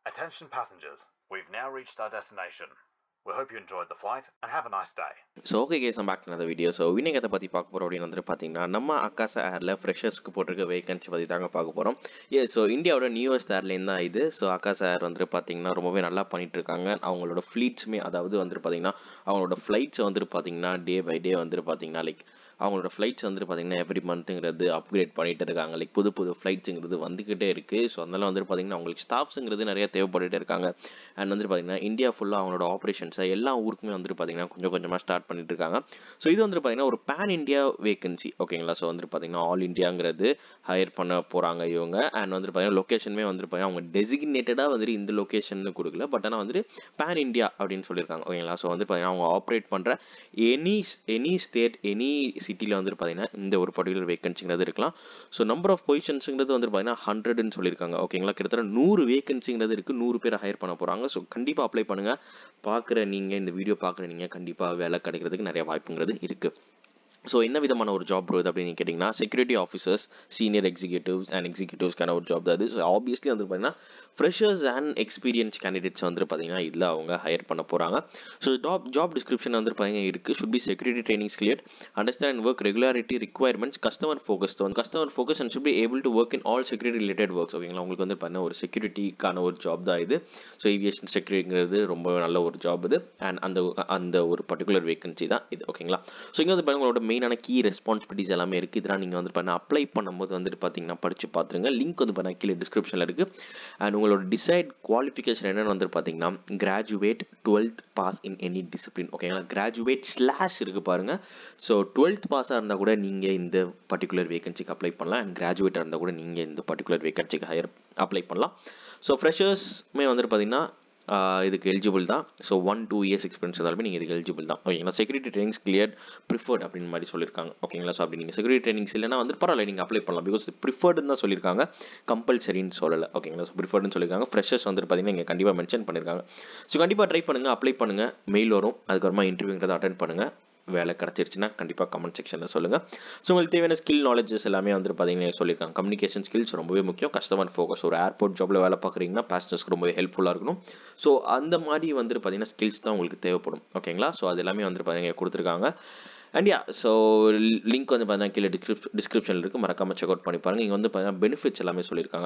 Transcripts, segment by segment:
Attention passengers, we've now reached our destination. We hope you enjoyed the flight and have a nice day. So okay cash back அந்த video so இன்னைக்கு அதை பற்றி பார்க்க போகிறோம் அப்படின்னு வந்துட்டு பார்த்தீங்கன்னா நம்ம அக்காசா ஏரில் ஃப்ரெஷர்ஸ்க்கு போட்டிருக்க வேகன்சி பற்றி தாங்க பார்க்க போகிறோம் ஏ ஸோ இந்தியாவோட நியூவஸ்ட் ஏர்லைன் தான் இது ஸோ அக்காசா ஏர் வந்துட்டு பார்த்தீங்கன்னா ரொம்பவே நல்லா பண்ணிட்டு இருக்காங்க அவங்களோட ஃப்ளீட்ஸுமே அதாவது வந்துட்டு பார்த்தீங்கன்னா அவங்களோட ஃப்ளைட்ஸை வந்துட்டு பார்த்தீங்கன்னா டே பை டே வந்துட்டு பார்த்தீங்கன்னா லைக் அவங்களோட ஃப்ளைட்ஸ் வந்துட்டு பார்த்தீங்கன்னா எவ்ரி மந்த்துங்கிறது அப்கிரேட் பண்ணிட்டு இருக்காங்க லைக் புது புது ஃப்ளைட்ஸுங்கிறது வந்துக்கிட்டே இருக்குது ஸோ அதனால வந்துட்டு பார்த்தீங்கன்னா அவங்களுக்கு ஸ்டாஃப்ஸுங்கிறது நிறைய தேவைப்பட்டுட்டே இருக்காங்க அண்ட் வந்துட்டு பார்த்தீங்கன்னா இந்தியா ஃபுல்லாக அவங்களோட ஆப்ரேஷன்ஸை எல்லா ஊருக்குமே வந்துட்டு பார்த்தீங்கன்னா கொஞ்சம் கொஞ்சமாக ஸ்டார்ட் பண்ணிட்டு இருக்காங்க ஸோ இது வந்துட்டு பார்த்தீங்கன்னா ஒரு பேன் இந்தியா வேகன்சி ஓகேங்களா ஸோ வந்துட்டு பார்த்தீங்கன்னா ஆல் இந்தியாங்கிறது ஹையர் பண்ண போகிறாங்க இவங்க அண்ட் வந்துட்டு பார்த்தீங்கன்னா லொக்கேஷனுமே வந்துட்டு பார்த்தீங்கன்னா அவங்க டெசிக்னேட்டடாக வந்துட்டு இந்த லொக்கேஷன் கொடுக்கல பட் ஆனால் வந்துட்டு பேன் இந்தியா அப்படின்னு சொல்லியிருக்காங்க ஓகேங்களா ஸோ வந்து பார்த்தீங்கன்னா அவங்க ஆப்ரேட் பண்ணுற எனி எனி ஸ்டேட் எனி சிட்டியில் வந்துட்டு பார்த்தீங்கன்னா இந்த ஒரு பர்டிகுலர் வேகன்சிங்கிறது இருக்கலாம் ஸோ நம்பர் ஆஃப் பொசிஷன்ஸுங்கிறது வந்து பார்த்தீங்கன்னா ஹண்ட்ரட்னு சொல்லியிருக்காங்க ஓகேங்களா கிட்டத்தட்ட நூறு வேகன்சிங்கிறது இருக்குது நூறு பேர் ஹையர் பண்ண போகிறாங்க ஸோ கண்டிப்பாக அப்ளை பண்ணுங்கள் பார்க்குற நீங்கள் இந்த வீடியோ பார்க்குற நீங்கள் கண்டிப்பாக வேலை கிடைக்கிறதுக்கு நிறைய வாய்ப்புங்கிறது இருக்குது ஸோ என்ன விதமான ஒரு ஜாப் வருது அப்படின்னு கேட்டிங்கன்னா security officers senior executives and எக்ஸிக்யூட்டிவ்ஸ்க்கான ஒரு ஜாப் தான் அது ஸோ ஆப்வியஸ்லி வந்து பார்த்தீங்கன்னா ஃப்ரெஷர்ஸ் அண்ட் எக்ஸ்பீரியன்ஸ் கேண்டிடேட்ஸ் வந்து பார்த்தீங்கன்னா இதில் அவங்க ஹையர் பண்ண போகிறாங்க ஸோ ஜாப் ஜாப் டிஸ்கிரிப்ஷன் வந்து பார்த்தீங்கன்னா இருக்குது should be security trainings clear understand work regularity requirements customer focus வந்து customer focus and should be able to work in all security related works ஓகேங்களா உங்களுக்கு வந்து பார்த்தீங்கன்னா ஒரு செக்யூரிட்டிக்கான ஒரு ஜாப் தான் இது ஸோ ஏவியேஷன் செக்யூரிட்டிங்கிறது ரொம்ப நல்ல ஒரு ஜாப் இது அண்ட் அந்த அந்த ஒரு பர்டிகுலர் வேகன்சி தான் இது ஓகேங்களா ஸோ இங்கே வந்து பாருங்க உங்களோட மெயினான கீ ரெஸ்பான்சிபிலிட்டிஸ் எல்லாமே இருக்குது இதெல்லாம் நீங்கள் வந்து பண்ண அப்ளை பண்ணும்போது வந்துட்டு பார்த்தீங்கன்னா படித்து பார்த்துருங்க லிங்க் வந்து பண்ண கீழே டிஸ்கிரிப்ஷனில் இருக்குது அண்ட் உங்களோட டிசைட் குவாலிஃபிகேஷன் என்னென்னு வந்துட்டு பார்த்தீங்கன்னா graduate twelfth pass in any discipline ஓகேங்களா கிராஜுவேட் ஸ்லாஷ் இருக்குது பாருங்கள் ஸோ டுவெல்த் பாஸாக இருந்தால் கூட நீங்கள் இந்த பர்டிகுலர் வேகன்சிக்கு அப்ளை பண்ணலாம் அண்ட் கிராஜுவேட்டாக இருந்தால் கூட நீங்கள் இந்த பர்டிகுலர் வேகன்சிக்கு ஹையர் அப்ளை பண்ணலாம் ஸோ ஃப்ரெஷர்ஸ்மே வந்துட்டு பார்த்தீங்கன்னா இதுக்கு எலிஜிபிள் தான் so one two years experience இருந்தாலுமே நீங்கள் இதுக்கு எலிஜிபிள் தான் ஓகேங்களா செக்யூரிட்டி ட்ரைனிங்ஸ் கிளியர் ப்ரிஃபர்ட் அப்படின்னு மாதிரி சொல்லியிருக்காங்க ஓகேங்களா ஸோ அப்படி நீங்கள் செக்யூரிட்டி ட்ரைனிங்ஸ் இல்லைனா வந்து பரவாயில்ல நீங்கள் அப்ளை பண்ணலாம் பிகாஸ் ப்ரிஃபர்டுன்னு தான் சொல்லியிருக்காங்க கம்பல்சரின்னு சொல்லலை ஓகேங்களா ஸோ ப்ரிஃபர்டுன்னு சொல்லியிருக்காங்க ஃப்ரெஷர்ஸ் வந்துட்டு பார்த்தீங்கன்னா இங்கே கண்டிப்பாக மென்ஷன் பண்ணியிருக்காங்க ஸோ கண்டிப்பாக ட்ரை பண்ணுங்கள் அப்ளை பண்ணுங்கள் மெயில் வரும் அதுக்கப்புறமா இன்டர்வியூங்கிறத அட்டன் பண்ணுங்கள் வேலை கிடச்சிருச்சுன்னா கண்டிப்பாக கமெண்ட் செக்ஷனில் சொல்லுங்கள் ஸோ உங்களுக்கு தேவையான ஸ்கில் நாலேஜஸ் எல்லாமே வந்து பார்த்தீங்கன்னா சொல்லியிருக்காங்க கம்யூனிகேஷன் ஸ்கில்ஸ் ரொம்பவே முக்கியம் கஸ்டமர் ஃபோக்கஸ் ஒரு ஏர்போர்ட் ஜாப்பில் வேலை பார்க்குறீங்கன்னா பேசஞ்சர்ஸ்க்கு ரொம்பவே ஹெல்ப்ஃபுல்லாக இருக்கணும் ஸோ அந்த மாதிரி வந்துட்டு பார்த்தீங்கன்னா ஸ்கில்ஸ் தான் உங்களுக்கு தேவைப்படும் ஓகேங்களா ஸோ அது எல்லாமே வந்து பார்த்தீங்கன்னா கொடுத்துருக்காங்க அண்ட் யா ஸோ லிங்க் வந்து பார்த்தீங்கன்னா கீழே டிஸ்கிரிப் டிஸ்கிரிப்ஷனில் இருக்குது மறக்காமல் செக் அவுட் பண்ணி பாருங்கள் இங்கே வந்து பார்த்தீங்கன்னா பெனிஃபிட்ஸ் எல்லாமே சொல்லியிருக்காங்க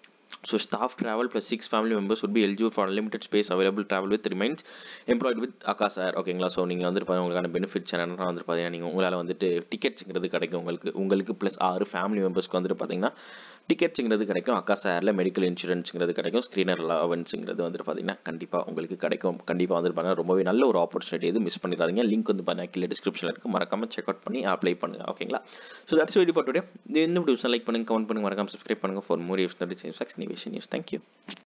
So staff travel plus six family members would be eligible for unlimited space available travel with remains employed with Akasa Air ஓகேங்களா ஸோ நீங்கள் வந்துட்டு பாருங்க உங்களுக்கான பெனிஃபிட்ஸ் என்னென்னா வந்துட்டு பார்த்தீங்கன்னா நீங்கள் உங்களால் வந்துட்டு டிக்கெட்ஸுங்கிறது கிடைக்கும் உங்களுக்கு உங்களுக்கு ப்ளஸ் ஆறு ஃபேமிலி மெம்பர்ஸ்க்கு வந்துட்டு பார்த்தீங்கன்னா டிக்கெட்ஸுங்கிறது கிடைக்கும் அக்காசா ஏரில் மெடிக்கல் இன்சூரன்ஸுங்கிறது கிடைக்கும் ஸ்க்ரீனர் அலவன்ஸுங்கிறது வந்துட்டு பார்த்தீங்கன்னா கண்டிப்பாக உங்களுக்கு கிடைக்கும் கண்டிப்பாக வந்துட்டு பார்த்தீங்கன்னா ரொம்பவே நல்ல ஒரு ஆப்பர்ச்சுனிட்டி இது மிஸ் பண்ணிடாதீங்க லிங்க் வந்து பார்த்தீங்கன்னா கீழே டிஸ்கிரிப்ஷனில் இருக்குது மறக்காமல் செக் அவுட் பண்ணி அப்ளை பண்ணுங்கள் ஓகேங்களா so that's video for today இந்த வீடியோஸ் லைக் பண்ணுங்கள் கமெண்ட் பண்ணுங்கள் மறக்காமல் சப்ஸ்கிரைப் பண்ணுங்கள் for more if that is news thank you